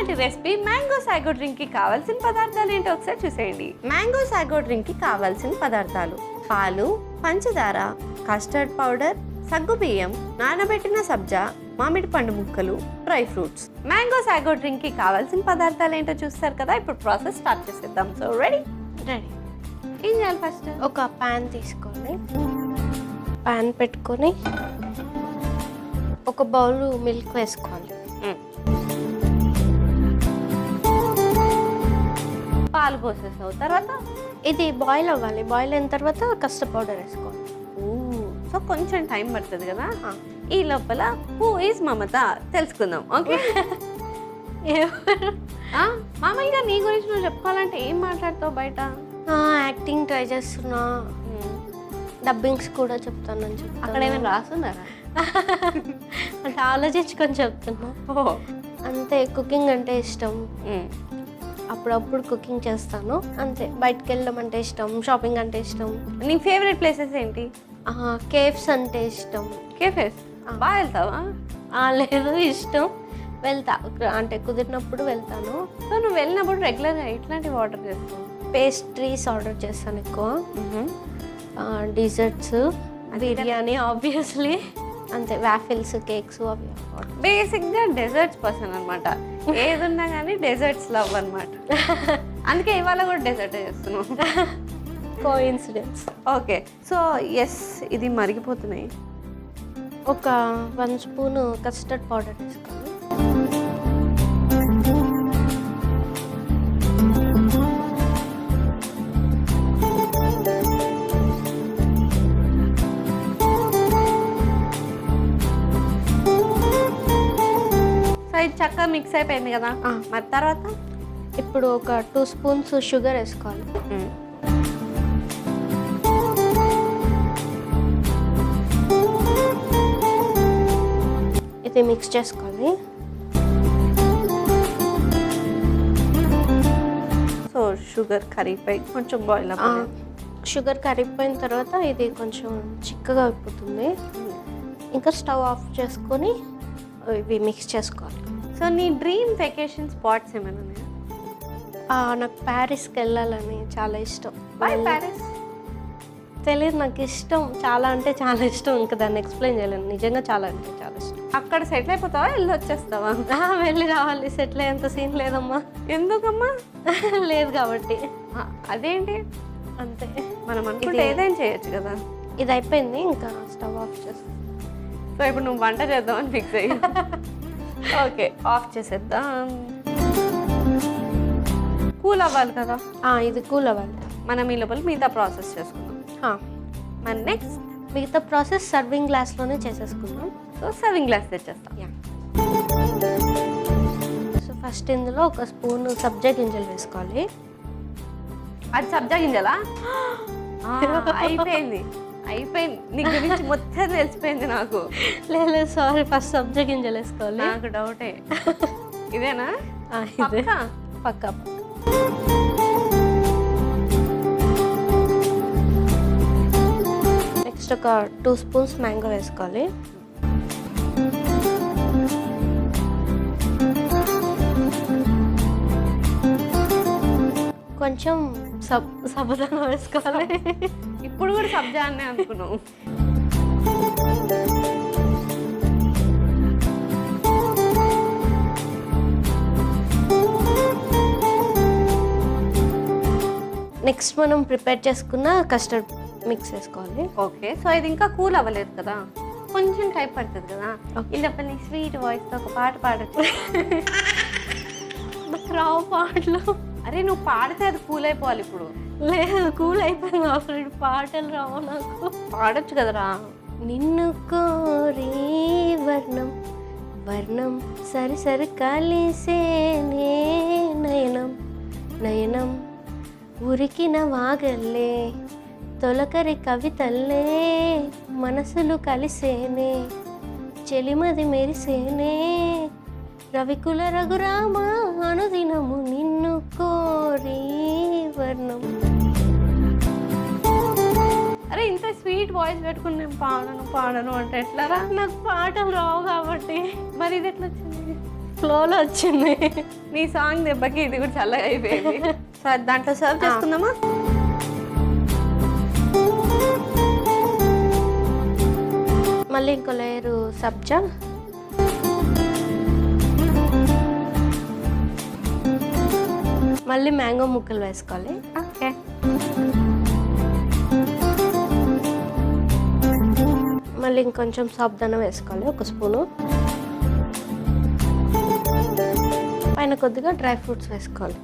ఈనాటి recipe mango sago drink కి కావాల్సిన పదార్థాలు ఏంటో ఒకసారి చూసేయండి మ్యాంగో సాగో డ్రింక్ కి కావాల్సిన పదార్థాలు పాలు పంచదార కస్టర్డ్ పౌడర్ సగ్గుబియ్యం నానబెట్టిన సబ్జా మామిడి పండు ముక్కలు dry fruits mango sago drink కి కావాల్సిన పదార్థాలు ఏంటో చూస్తారు కదా ఇప్పుడు ప్రాసెస్ స్టార్ట్ చేసేద్దాం సో రెడీ రెడీ ఏం చేయాలి ఫస్ట్ ఒక ప్యాన్ తీసుకొని ప్యాన్ పెట్టుకొని ఒక బౌల్ మిల్క్ వేసుకోవాలి పాలు పోసేసావు తర్వాత ఇది బాయిల్ అవ్వాలి బాయిల్ అయిన తర్వాత కస్టర్డ్ పౌడర్ వేసుకోవాలి సో కొంచెం టైం పడుతుంది కదా ఈ లోపల హూ ఈజ్ మమత తెలుసుకుందాం ఓకే మామయ్యగా నీ గురించి నువ్వు చెప్పుకోవాలంటే ఏం మాట్లాడతావు బయట యాక్టింగ్ ట్రై చేస్తున్నా డబ్బింగ్స్ కూడా చెప్తానని చెప్తాను అక్కడ ఏమైనా రాస్తున్నారా అంటే ఆలోచించుకొని చెప్తున్నా ఓ అంతే కుకింగ్ అంటే ఇష్టం అప్పుడప్పుడు కుకింగ్ చేస్తాను అంతే బయటకు వెళ్ళడం అంటే ఇష్టం షాపింగ్ అంటే ఇష్టం నీ ఫేవరెట్ ప్లేసెస్ ఏంటి కేఫ్స్ అంటే ఇష్టం కేఫేస్ బాగా వెళ్తావా ఆ, లేదు ఇష్టం వెళ్తా అంటే కుదిరినప్పుడు వెళ్తాను సో నువ్వు వెళ్ళినప్పుడు రెగ్యులర్గా ఇట్లాంటివి ఆర్డర్ చేస్తావు పేస్ట్రీస్ ఆర్డర్ చేస్తాను ఎక్కువ డిజర్ట్స్ బిర్యానీ ఆబ్వియస్లీ అంతే వ్యాఫిల్స్ కేక్స్ అవి order. బేసిక్గా డెజర్ట్స్ పర్సన్ అనమాట ఏదున్నా కానీ డెజర్ట్స్ లవ్ అనమాట అందుకే ఇవాళ కూడా డెజర్ట్ చేస్తున్నావు coincidence okay so yes ఇది మరిగిపోతున్నాయి ఒక వన్ స్పూన్ కస్టర్డ్ పౌడర్ వేసుకోవాలి సో ఇది చక్కగా మిక్స్ అయిపోయింది కదా ఆ. మరి తర్వాత ఇప్పుడు ఒక టూ స్పూన్స్ షుగర్ వేసుకోవాలి ఇది మిక్స్ చేసుకోవాలి సో షుగర్ కరిగిపోయి కొంచెం బాయిల్ ఆ, షుగర్ కరిగిపోయిన తర్వాత ఇది కొంచెం చిక్కగా అయిపోతుంది ఇంకా స్టవ్ ఆఫ్ చేసుకొని ఇవి మిక్స్ చేసుకోవాలి సో నీ డ్రీమ్ వెకేషన్ స్పాట్స్ ఏమైనా ఉన్నాయా ఆ, నాకు ప్యారిస్కి వెళ్ళాలని చాలా ఇష్టం బాయ్ ప్యారిస్ తెలియదు నాకు ఇష్టం చాలా అంటే చాలా ఇష్టం ఇంకా దాన్ని ఎక్స్ప్లెయిన్ చేయలేను నిజంగా చాలా అంటే చాలా ఇష్టం అక్కడ సెటిల్ అయిపోతావా వెళ్ళి వచ్చేస్తావా ఆ, వెళ్ళి రావాలి సెటిల్ అయ్యేంత సీన్ లేదమ్మా ఎందుకమ్మా లేదు కాబట్టి ఆ, అదేంటి అంతే మనం అనుకుంటే ఇది- ఏదైనా చేయొచ్చు కదా ఇది అయిపోయింది ఇంకా స్టవ్ ఆఫ్ చేస్తాం సో ఇప్పుడు నువ్వు వంట చేద్దామని ఫిక్స్ అయ్యి ఓకే ఆఫ్ చేసేద్దాం కూల్ అవ్వాలి కదా ఆ, ఇది కూల్ అవ్వాలి మనం ఈ లోపల మిగతా ప్రాసెస్ చేసుకుందాం ఆ, మరి నెక్స్ట్ మిగతా ప్రాసెస్ సర్వింగ్ గ్లాస్లోనే చేసేసుకుందాం సో సర్వింగ్ గ్లాస్ తెచ్చేస్తాం యా సో ఫస్ట్ ఇందులో ఒక స్పూన్ సబ్జా గింజలు వేసుకోవాలి అది సబ్జా గింజలా ఆ, అయిపోయింది అయిపోయింది నీ గురించి మొత్తం తెలిసిపోయింది నాకు లేదు సారీ ఫస్ట్ సబ్జా గింజలు వేసుకోవాలి నాకు డౌటే ఇదేనా ఆ, ఇదే పక్కా? పక్కా పక్కా నెక్స్ట్ ఒక టూ స్పూన్స్ మ్యాంగో వేసుకోవాలి కొంచెం సబ్ సబుదానా వేసుకోవాలి ఇప్పుడు కూడా సబ్జా అనే అనుకున్నావు నెక్స్ట్ మనం ప్రిపేర్ చేసుకున్న కస్టర్డ్ మిక్స్ వేసుకోవాలి ఓకే సో ఇది ఇంకా కూల్ అవ్వలేదు కదా కొంచెం టైం పడుతుంది కదా Okay. ఈ లోపల నీ స్వీట్ వాయిస్తో ఒక పాట పాడచ్చు నాకు రావు పాటలు అరే నువ్వు పాడితే అది కూల్ అయిపోవాలి ఇప్పుడు లేదు కూల్ అయిపోయింది ఆల్రెడీ పాటలు రావు నాకు పాడొచ్చు కదరా నిన్ను కోరి వర్ణం వర్ణం సరి సరి కలిసేనే నయనం నయనం ఉరికిన వాగల్లే తొలకరి కవితల్లే మనసులు కలిసేనే చెలిమది మెరిసేనే రవికుల రఘురామ అనుదినము నిన్ను కోరి వర్ణం అరే ఇంత స్వీట్ వాయిస్ పెట్టుకుని నేను పాడను పాడను అంటే ఎట్లారా నాకు పాటలు రావు కాబట్టి మరి ఇది ఎట్లా వచ్చింది ఫ్లోలో వచ్చింది నీ సాంగ్ దెబ్బకి ఇది కూడా చల్లగా అయిపోయింది సో దాంట్లో సర్వ్ చేసుకుందామా మళ్ళీ ఇంకో లేయరు సబ్జా మళ్ళీ మ్యాంగో ముక్కలు వేసుకోవాలి ఓకే మళ్ళీ ఇంకొంచెం సాబ్దాన వేసుకోవాలి ఒక స్పూను పైన కొద్దిగా డ్రై ఫ్రూట్స్ వేసుకోవాలి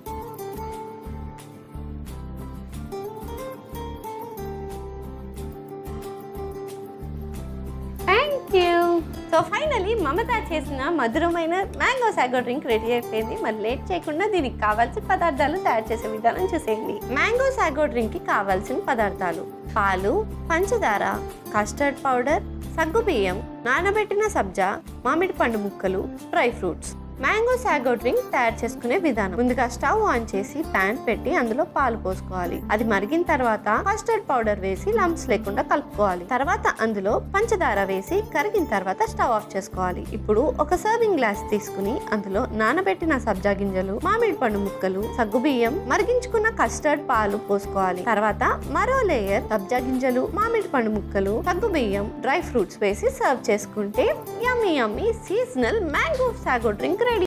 thank you so finally Mamata చేసిన మధురమైన మ్యాంగో సాగో డ్రింక్ రెడీ అయిపోయింది మరి లేట్ చేయకుండా దీనికి కావాల్సిన పదార్థాలు తయారు చేసే విధానం చూసేయండి మ్యాంగో సాగో డ్రింక్కి కావాల్సిన పదార్థాలు పాలు పంచదార కస్టర్డ్ పౌడర్ సగ్గుబియ్యం నానబెట్టిన సబ్జా మామిడి పండు ముక్కలు dry fruits mango sago drink తయారు చేసుకునే విధానం ముందుగా స్టవ్ ఆన్ చేసి ప్యాన్ పెట్టి అందులో పాలు పోసుకోవాలి అది మరిగిన తర్వాత కస్టర్డ్ పౌడర్ వేసి లంప్స్ లేకుండా కలుపుకోవాలి తర్వాత అందులో పంచదార వేసి కరిగిన తర్వాత స్టవ్ ఆఫ్ చేసుకోవాలి ఇప్పుడు ఒక సర్వింగ్ గ్లాస్ తీసుకుని అందులో నానబెట్టిన సబ్జా గింజలు మామిడి పండు ముక్కలు సగ్గుబియ్యం మరిగించుకున్న కస్టర్డ్ పాలు పోసుకోవాలి తర్వాత మరో లేయర్ సబ్జా గింజలు మామిడి పండు ముక్కలు సగ్గుబియ్యం డ్రై ఫ్రూట్స్ వేసి సర్వ్ చేసుకుంటే yummy yummy seasonal mango sago drink